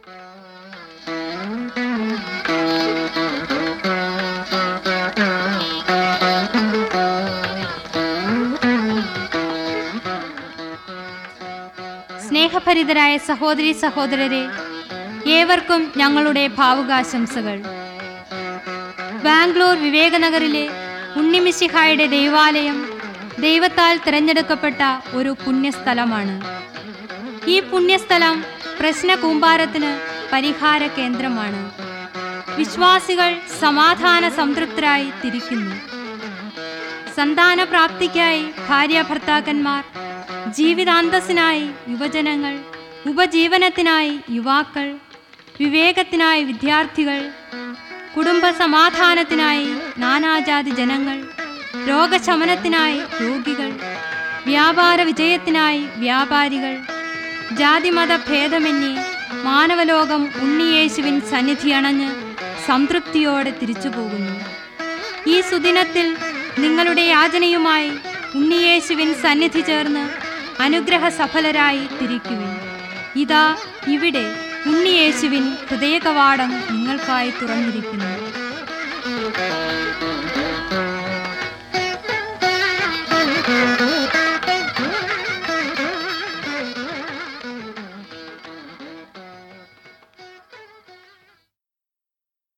സ്നേഹഭരിതരായ സഹോദരി സഹോദരരെ ഏവർക്കും ഞങ്ങളുടെ ഭാവുകാശംസകൾ ബാംഗ്ലൂർ വിവേകനഗറിലെ ഉണ്ണിമിശിഹായുടെ ദൈവാലയം ദൈവത്താൽ തിരഞ്ഞെടുക്കപ്പെട്ട ഒരു പുണ്യസ്ഥലമാണ് ഈ പുണ്യസ്ഥലം പ്രശ്ന കൂമ്പാരത്തിന് പരിഹാര കേന്ദ്രമാണ് വിശ്വാസികൾ സമാധാന സംതൃപ്തരായി തിരിക്കുന്നു സന്താനപ്രാപ്തിക്കായി ഭാര്യ ഭർത്താക്കന്മാർ ജീവിതാന്തസ്സിനായി യുവജനങ്ങൾ ഉപജീവനത്തിനായി യുവാക്കൾ വിവേകത്തിനായി വിദ്യാർത്ഥികൾ കുടുംബ സമാധാനത്തിനായി നാനാജാതി ജനങ്ങൾ രോഗശമനത്തിനായി രോഗികൾ വ്യാപാര വിജയത്തിനായി വ്യാപാരികൾ ജാതിമത ഭേദമന്യേ മാനവലോകം ഉണ്ണിയേശുവിൻ സന്നിധി അണഞ്ഞ് സംതൃപ്തിയോടെ തിരിച്ചു പോകുന്നു ഈ സുദിനത്തിൽ നിങ്ങളുടെ യാചനയുമായി ഉണ്ണിയേശുവിൻ സന്നിധി ചേർന്ന് അനുഗ്രഹ സഫലരായി തിരിക്കുവിൻ ഇതാ ഇവിടെ ഉണ്ണിയേശുവിൻ ഹൃദയകവാടം നിങ്ങൾക്കായി തുറന്നിരിക്കുന്നു